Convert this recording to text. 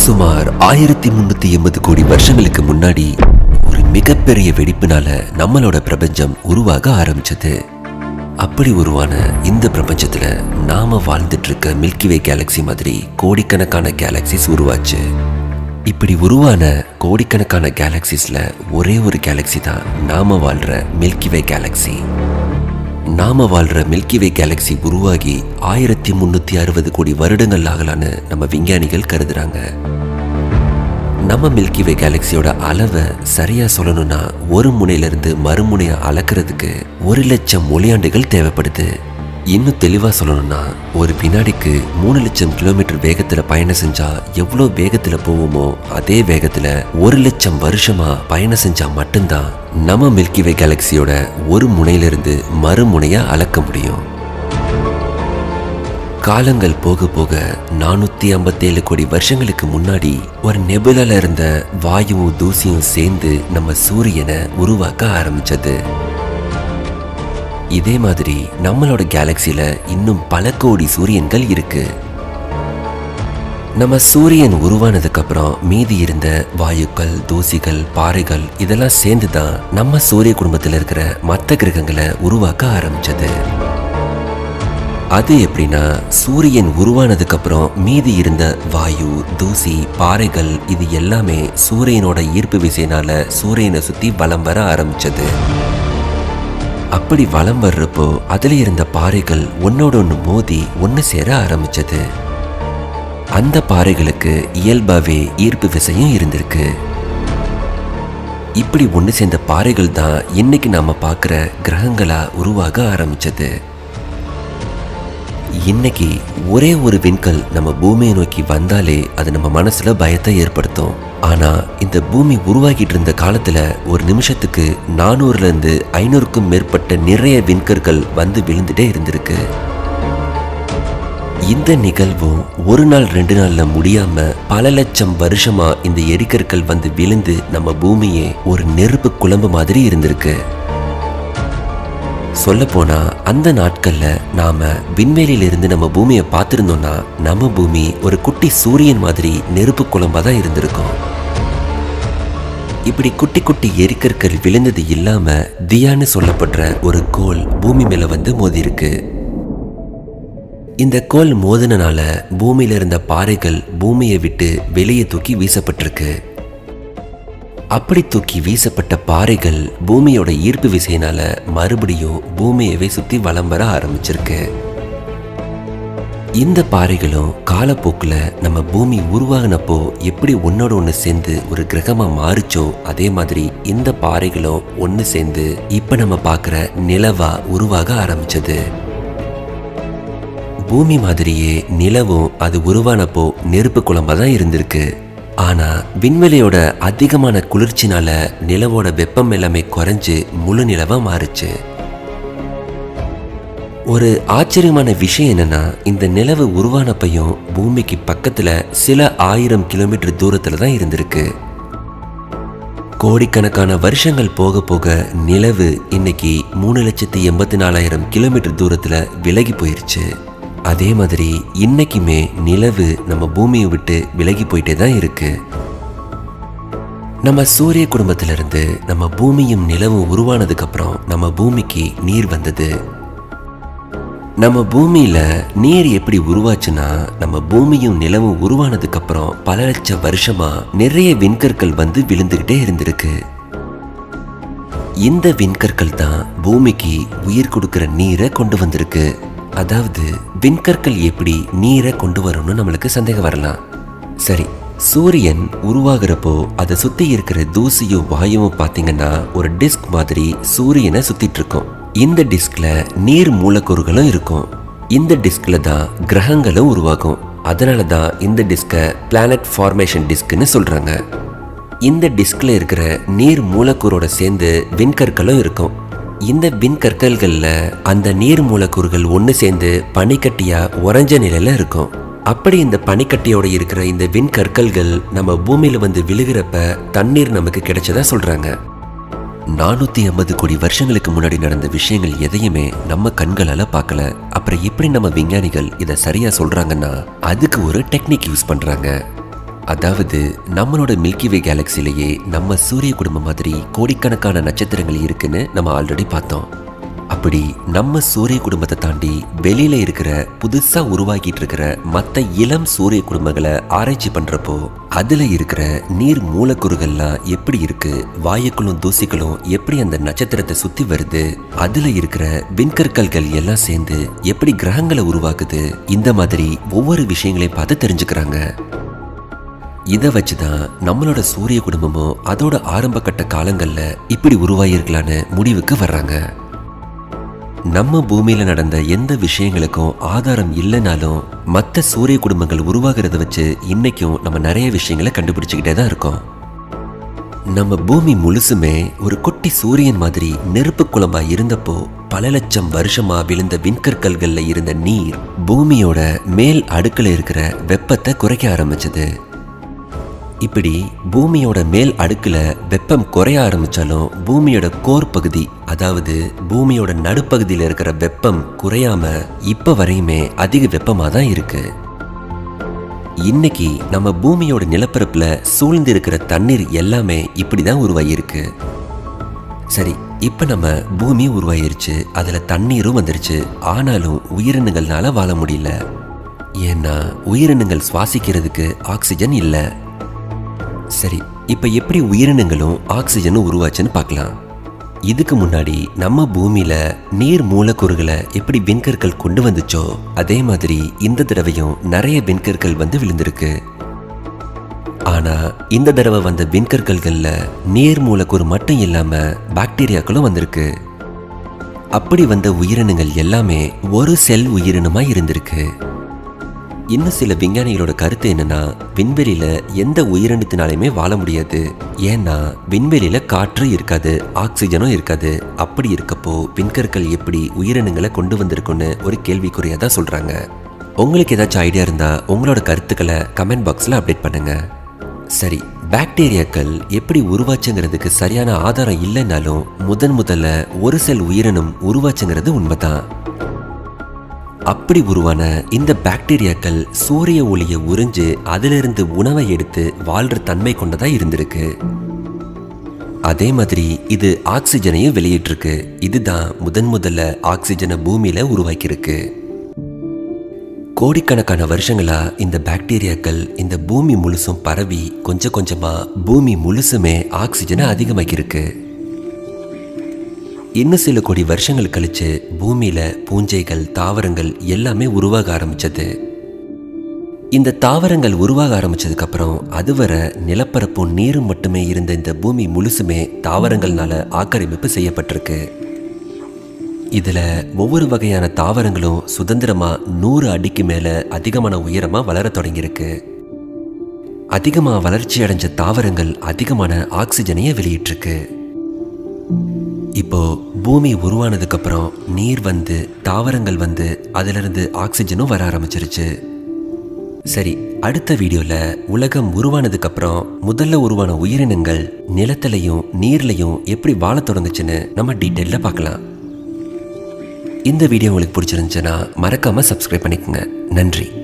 சுமார் ஆயிரத்தி முன்னூத்தி எண்பது கோடி வருஷங்களுக்கு முன்னாடி ஒரு மிகப்பெரிய வெடிப்புனால நம்மளோட பிரபஞ்சம் உருவாக ஆரம்பிச்சது அப்படி உருவான இந்த பிரபஞ்சத்துல நாம வாழ்ந்துட்டு இருக்க மில்கிவே கேலக்ஸி மாதிரி கோடிக்கணக்கான கேலக்சிஸ் உருவாச்சு இப்படி உருவான கோடிக்கணக்கான கேலக்சிஸ்ல ஒரே ஒரு கேலக்ஸி தான் நாம வாழ்ற மில்கிவே கேலக்ஸி நாம வாழ்ற மில்கிவே கேலக்ஸி உருவாகி ஆயிரத்தி முன்னூத்தி அறுபது கோடி வருடங்கள் ஆகலான்னு நம்ம விஞ்ஞானிகள் கருதுறாங்க நம்ம மில்கிவே கேலக்சியோட அளவை சரியா சொல்லணும்னா ஒரு முனையிலிருந்து மறுமுனையை அளக்கிறதுக்கு ஒரு லட்சம் ஒளியாண்டுகள் தேவைப்படுது இன்னும் தெளிவா சொல்லணும்னா ஒரு வினாடிக்கு மூணு லட்சம் கிலோமீட்டர் வேகத்துல பயணம் செஞ்சா எவ்வளோ வேகத்துல போவோமோ அதே வேகத்துல ஒரு லட்சம் வருஷமா பயணம் செஞ்சா மட்டும்தான் நம்ம மில்கிவே கேலக்சியோட ஒரு முனையிலிருந்து மறுமுனையா அளக்க முடியும் காலங்கள் போக போக நானூத்தி ஐம்பத்தேழு கோடி வருஷங்களுக்கு முன்னாடி ஒரு நெபுலால இருந்த வாயுவும் தூசியும் சேர்ந்து நம்ம சூரியனை உருவாக்க ஆரம்பிச்சது இதே மாதிரி நம்மளோட கேலக்சில இன்னும் பல கோடி சூரியன்கள் இருக்கு நம்ம சூரியன் உருவானதுக்கு அப்புறம் மீதி இருந்த வாயுக்கள் தூசிகள் பாறைகள் இதெல்லாம் சேர்ந்து தான் நம்ம சூரிய குடும்பத்தில் இருக்கிற மற்ற கிரகங்களை உருவாக்க ஆரம்பிச்சது அது எப்படின்னா சூரியன் உருவானதுக்கு அப்புறம் மீதி இருந்த வாயு தூசி பாறைகள் இது எல்லாமே சூரியனோட ஈர்ப்பு விசையினால சூரியனை சுத்தி வலம் வர ஆரம்பிச்சது அப்படி வலம் வர்றப்போ அதுல இருந்த பாறைகள் ஒன்னோட ஒன்று மோதி ஒன்று சேர ஆரம்பிச்சது அந்த பாறைகளுக்கு இயல்பாவே ஈர்ப்பு விசையும் இருந்திருக்கு இப்படி ஒன்று சேர்ந்த பாறைகள் தான் இன்னைக்கு நாம பார்க்குற கிரகங்களா உருவாக ஆரம்பிச்சது இன்னைக்கு ஒரே ஒரு விண்கல் நம்ம பூமியை நோக்கி வந்தாலே அது நம்ம மனசுல பயத்தை ஏற்படுத்தும் ஆனா இந்த பூமி உருவாகிட்டு இருந்த காலத்துல ஒரு நிமிஷத்துக்கு நானூறுல இருந்து ஐநூறுக்கும் மேற்பட்ட நிறைய விண்கற்கள் வந்து விழுந்துட்டே இருந்திருக்கு இந்த நிகழ்வும் ஒரு நாள் ரெண்டு நாள்ல முடியாம பல லட்சம் வருஷமா இந்த எரிக்கற்கள் வந்து விழுந்து நம்ம பூமியே ஒரு நெருப்பு குழம்பு மாதிரி இருந்திருக்கு சொல்ல போனா அந்த நாட்கள்ல நாம விண்வெளியில இருந்து நம்ம பூமியை பார்த்திருந்தோம்னா நம்ம பூமி ஒரு குட்டி சூரியன் மாதிரி நெருப்பு குழம்பா தான் இருந்திருக்கும் இப்படி குட்டி குட்டி எரிக்கற்கள் விழுந்தது இல்லாம தியான்னு சொல்லப்படுற ஒரு கோல் பூமி மேல வந்து மோதி இருக்கு இந்த கோல் மோதினால பூமியில இருந்த பாறைகள் பூமியை விட்டு வெளியே தூக்கி வீசப்பட்டிருக்கு அப்படி தூக்கி வீசப்பட்ட பாறைகள் பூமியோட ஈர்ப்பு விசையினால மறுபடியும் பூமியவே சுத்தி வலம் வர ஆரம்பிச்சிருக்கு இந்த பாறைகளும் காலப்போக்குல நம்ம பூமி உருவாகினப்போ எப்படி ஒன்னோட ஒன்று சேர்ந்து ஒரு கிரகமா மாறுச்சோ அதே மாதிரி இந்த பாறைகளும் ஒன்று சேர்ந்து இப்ப நம்ம பார்க்குற நிலவா உருவாக ஆரம்பிச்சது பூமி மாதிரியே நிலவும் அது உருவானப்போ நெருப்பு குழம்பா தான் இருந்திருக்கு ஆனா விண்வெளியோட அதிகமான குளிர்ச்சினால நிலவோட வெப்பம் எல்லாமே குறைஞ்சு முழு நிலவா மாறுச்சு ஒரு ஆச்சரியமான விஷயம் என்னன்னா இந்த நிலவு உருவானப்பையும் பூமிக்கு பக்கத்துல சில ஆயிரம் கிலோமீட்டர் தூரத்துல தான் இருந்திருக்கு கோடிக்கணக்கான வருஷங்கள் போக போக நிலவு இன்னைக்கு மூணு லட்சத்தி எண்பத்தி நாலாயிரம் கிலோமீட்டர் தூரத்துல விலகி போயிருச்சு அதே மாதிரி இன்னைக்குமே நிலவு நம்ம பூமியை விட்டு விலகி போயிட்டே தான் இருக்கு நம்ம சூரிய குடும்பத்திலிருந்து நம்ம பூமியும் நிலவும் உருவானதுக்கு அப்புறம் நம்ம பூமிக்கு நீர் வந்தது நம்ம பூமியில நீர் எப்படி உருவாச்சுன்னா நம்ம பூமியும் நிலவும் உருவானதுக்கு அப்புறம் பல லட்சம் வருஷமா நிறைய விண்கற்கள் வந்து விழுந்துகிட்டே இருந்திருக்கு இந்த விண்கற்கள் தான் பூமிக்கு உயிர் கொடுக்கிற நீரை கொண்டு வந்திருக்கு அதாவது விண்கற்கள் எப்படி நீரை கொண்டு வரும்னு நம்மளுக்கு சந்தேகம் வரலாம் சரி சூரியன் உருவாகிறப்போ அதை சுத்தி இருக்கிற தூசியும் வாயுவும் பார்த்தீங்கன்னா ஒரு டிஸ்க் மாதிரி சூரியனை சுத்திட்டு இருக்கும் இந்த டிஸ்க்ல நீர் மூலக்கூறுகளும் இருக்கும் இந்த டிஸ்க்ல தான் கிரகங்களும் உருவாகும் அதனால தான் இந்த டிஸ்கை பிளானட் ஃபார்மேஷன் டிஸ்க்னு சொல்றாங்க இந்த டிஸ்க்ல இருக்கிற நீர் மூலக்கூறோட சேர்ந்து விண்கற்களும் இருக்கும் இந்த விண்கற்கள்கள்ல அந்த நீர் மூலக்கூறுகள் ஒன்று சேர்ந்து பனிக்கட்டியா உறைஞ்ச நிலையில இருக்கும் அப்படி இந்த பனிக்கட்டியோட இருக்கிற இந்த விண்கற்கள்கள் நம்ம பூமியில வந்து விழுகிறப்ப தண்ணீர் நமக்கு கிடைச்சதா சொல்றாங்க நானூத்தி ஐம்பது கோடி வருஷங்களுக்கு முன்னாடி நடந்த விஷயங்கள் எதையுமே நம்ம கண்களால பார்க்கல அப்புறம் எப்படி நம்ம விஞ்ஞானிகள் இதை சரியா சொல்றாங்கன்னா அதுக்கு ஒரு டெக்னிக் யூஸ் பண்றாங்க அதாவது நம்மளோட மில்கிவே கேலக்சிலேயே நம்ம சூரிய குடும்பம் மாதிரி கோடிக்கணக்கான நட்சத்திரங்கள் இருக்குன்னு நம்ம ஆல்ரெடி பார்த்தோம் அப்படி நம்ம சூரிய குடும்பத்தை தாண்டி வெளியில இருக்கிற புதுசா உருவாக்கிட்டு இருக்கிற மத்த இளம் சூரிய குடும்பங்களை ஆராய்ச்சி பண்றப்போ அதுல இருக்கிற நீர் மூலக்கூறுகள்லாம் எப்படி இருக்கு வாயுக்களும் தூசிகளும் எப்படி அந்த நட்சத்திரத்தை சுத்தி வருது அதுல இருக்கிற விண்கற்கல்கள் எல்லாம் சேர்ந்து எப்படி கிரகங்களை உருவாக்குது இந்த மாதிரி ஒவ்வொரு விஷயங்களையும் பார்த்து தெரிஞ்சுக்கிறாங்க இதை வச்சுதான் நம்மளோட சூரிய குடும்பமும் அதோட ஆரம்ப கட்ட காலங்கள்ல இப்படி உருவாகிருக்கலான்னு முடிவுக்கு வர்றாங்க நம்ம பூமியில நடந்த எந்த விஷயங்களுக்கும் ஆதாரம் இல்லைனாலும் மற்ற சூரிய குடும்பங்கள் உருவாகிறத வச்சு இன்னைக்கும் நம்ம நிறைய விஷயங்களை கண்டுபிடிச்சுக்கிட்டே தான் இருக்கோம் நம்ம பூமி முழுசுமே ஒரு குட்டி சூரியன் மாதிரி நெருப்பு குளமா இருந்தப்போ பல லட்சம் வருஷமா விழுந்த விண்கற்கல்கள்ல இருந்த நீர் பூமியோட மேல் அடுக்குல இருக்கிற வெப்பத்தை குறைக்க ஆரம்பிச்சது இப்படி பூமியோட மேல் அடுக்குல வெப்பம் குறைய ஆரம்பிச்சாலும் பூமியோட கோர் பகுதி அதாவது பூமியோட நடுப்பகுதியில் இருக்கிற வெப்பம் குறையாம இப்ப வரையுமே அதிக வெப்பமா தான் இருக்கு இன்னைக்கு நம்ம பூமியோட நிலப்பரப்புல சூழ்ந்து இருக்கிற தண்ணீர் எல்லாமே இப்படிதான் உருவாகியிருக்கு சரி இப்ப நம்ம பூமி உருவாயிருச்சு அதுல தண்ணீரும் வந்துருச்சு ஆனாலும் உயிரினங்கள்னால வாழ முடியல ஏன்னா உயிரினங்கள் சுவாசிக்கிறதுக்கு ஆக்சிஜன் இல்லை சரி இப்ப எப்படி உயிரினங்களும் ஆக்சிஜனும் உருவாச்சுன்னு பார்க்கலாம் இதுக்கு முன்னாடி நம்ம பூமியில நீர் மூலக்கூறுகளை எப்படி விண்கற்கள் கொண்டு வந்துச்சோ அதே மாதிரி இந்த தடவையும் நிறைய விண்கற்கள் வந்து விழுந்திருக்கு ஆனா இந்த தடவை வந்த விண்கற்கள்கள்ல நீர் மூலக்கூறு மட்டும் இல்லாம பாக்டீரியாக்களும் வந்திருக்கு அப்படி வந்த உயிரினங்கள் எல்லாமே ஒரு செல் உயிரினமா இருந்திருக்கு இன்னும் சில விஞ்ஞானிகளோட கருத்து என்னன்னா விண்வெளியில எந்த உயிரினத்தினாலையுமே வாழ முடியாது ஏன்னா விண்வெளியில காற்று இருக்காது ஆக்சிஜனும் இருக்காது அப்படி இருக்கப்போ விண்கற்கள் எப்படி உயிரினங்களை கொண்டு வந்திருக்குன்னு ஒரு கேள்விக்குறியா தான் சொல்றாங்க உங்களுக்கு ஏதாச்சும் ஐடியா இருந்தா உங்களோட கருத்துக்களை கமெண்ட் பாக்ஸ்ல அப்டேட் பண்ணுங்க சரி பாக்டீரியாக்கள் எப்படி உருவாச்சுங்கிறதுக்கு சரியான ஆதாரம் இல்லைனாலும் முதன் முதல்ல ஒரு செல் உயிரினம் உருவாச்சுங்கிறது உண்மைதான் அப்படி உருவான இந்த பாக்டீரியாக்கள் சூரிய ஒளியை உறிஞ்சு அதிலிருந்து உணவை எடுத்து வாழ்ற தன்மை கொண்டதா இருந்திருக்கு அதே மாதிரி இது ஆக்சிஜனையும் வெளியிட்டிருக்கு இதுதான் முதன் முதல்ல ஆக்சிஜனை பூமியில உருவாக்கியிருக்கு கோடிக்கணக்கான வருஷங்களா இந்த பாக்டீரியாக்கள் இந்த பூமி முழுசும் பரவி கொஞ்சம் கொஞ்சமா பூமி முழுசுமே ஆக்சிஜனை அதிகமாக்கியிருக்கு இன்னும் சில கோடி வருஷங்கள் கழிச்சு பூமியில பூஞ்சைகள் தாவரங்கள் எல்லாமே உருவாக ஆரம்பிச்சது இந்த தாவரங்கள் உருவாக ஆரம்பிச்சதுக்கு அப்புறம் அதுவரை நிலப்பரப்பும் நீரும் மட்டுமே இருந்த இந்த பூமி முழுசுமே தாவரங்கள்னால ஆக்கிரமிப்பு செய்யப்பட்டிருக்கு இதுல ஒவ்வொரு வகையான தாவரங்களும் சுதந்திரமா நூறு அடிக்கு மேல அதிகமான உயரமா வளர தொடங்கியிருக்கு அதிகமா வளர்ச்சி அடைஞ்ச தாவரங்கள் அதிகமான ஆக்சிஜனையே வெளியிட்டிருக்கு இப்போ பூமி உருவானதுக்கு அப்புறம் நீர் வந்து தாவரங்கள் வந்து அதிலிருந்து ஆக்சிஜனும் வர ஆரம்பிச்சிருச்சு சரி அடுத்த வீடியோல உலகம் உருவானதுக்கு அப்புறம் முதல்ல உருவான உயிரினங்கள் நிலத்திலையும் நீர்லையும் எப்படி வாழத் தொடங்குச்சுன்னு நம்ம டீட்டெயில பார்க்கலாம் இந்த வீடியோ உங்களுக்கு பிடிச்சிருந்துச்சுன்னா மறக்காம சப்ஸ்கிரைப் பண்ணிக்கோங்க நன்றி